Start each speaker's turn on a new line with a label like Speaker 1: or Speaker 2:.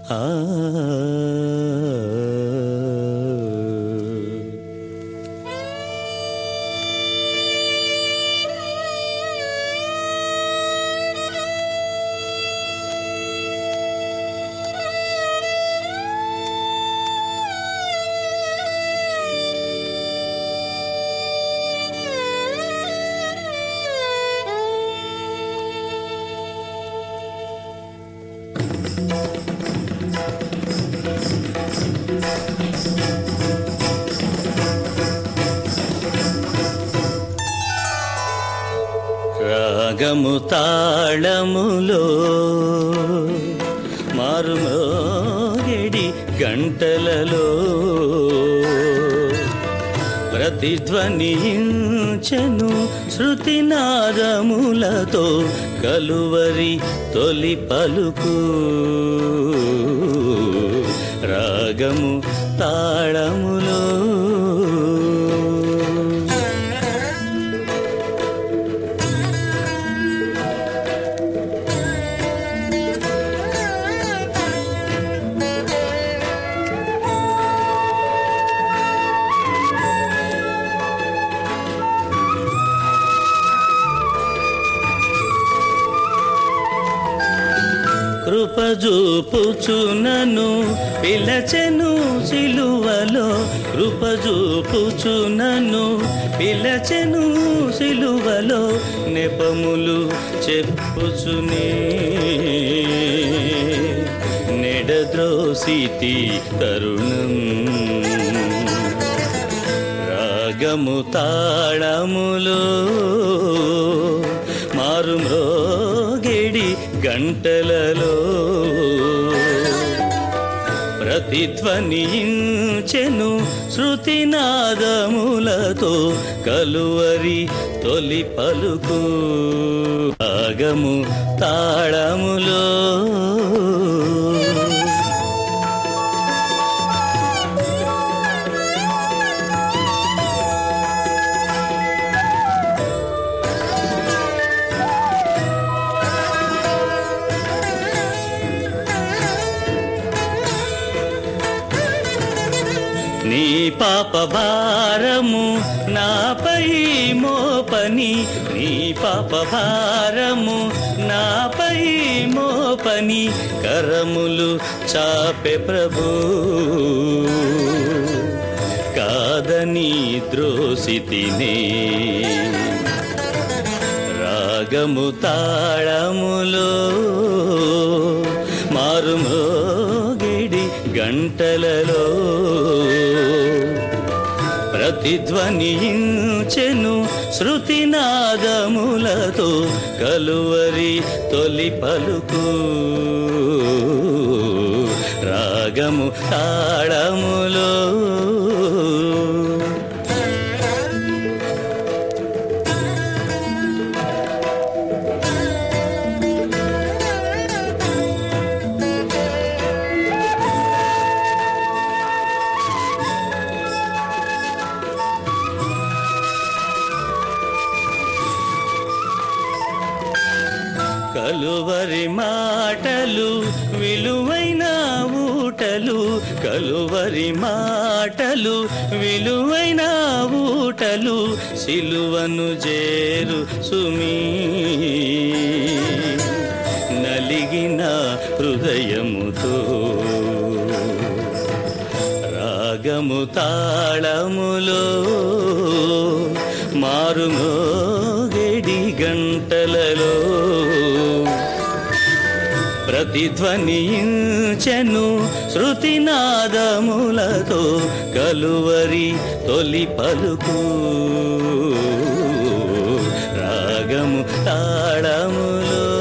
Speaker 1: ఆ రాగము తాళములో మారుమోగెడి గంటలలో ప్రతిధ్వనించెను శృతినాదములతో కలువరి తొలి పలుకు రాగము తాళములో కృపజూపుచునను పిలచెను సిలువలో కృపజూపుచునను పిలచెను సిలువలో నెపములు చెప్పుచునే నెడద్రోసితి తరుణం రాగము తాళములో మారుమ్రోగెడి గంటలలో ప్రతిధ్వనించెను శృతినాదములతో కలువరి తొలి పలుకు రాగము తాళములో నీ పాప భారము నాపై మోపని నీ పాప భారము నాపై మోపని కరములు చాపె ప్రభు కాదని ద్రోసితినే రాగము తాళములో మారుమోగిడి గంటలలో ప్రతిధ్వనించెను శృతినాదములతో కలువరి తొలి పలుకు రాగము తాళములో కలువరి మాటలు విలువైన ఊటలు కలువరి మాటలు విలువైన ఊటలు సిలువను చేరు సుమీ నలిగిన హృదయముతో రాగము తాళములో మారుమోగెడి గంటలలో ప్రతిధ్వనించెను శృతినాదములతో కలువరి తొలి పలుకు రాగము తాళములో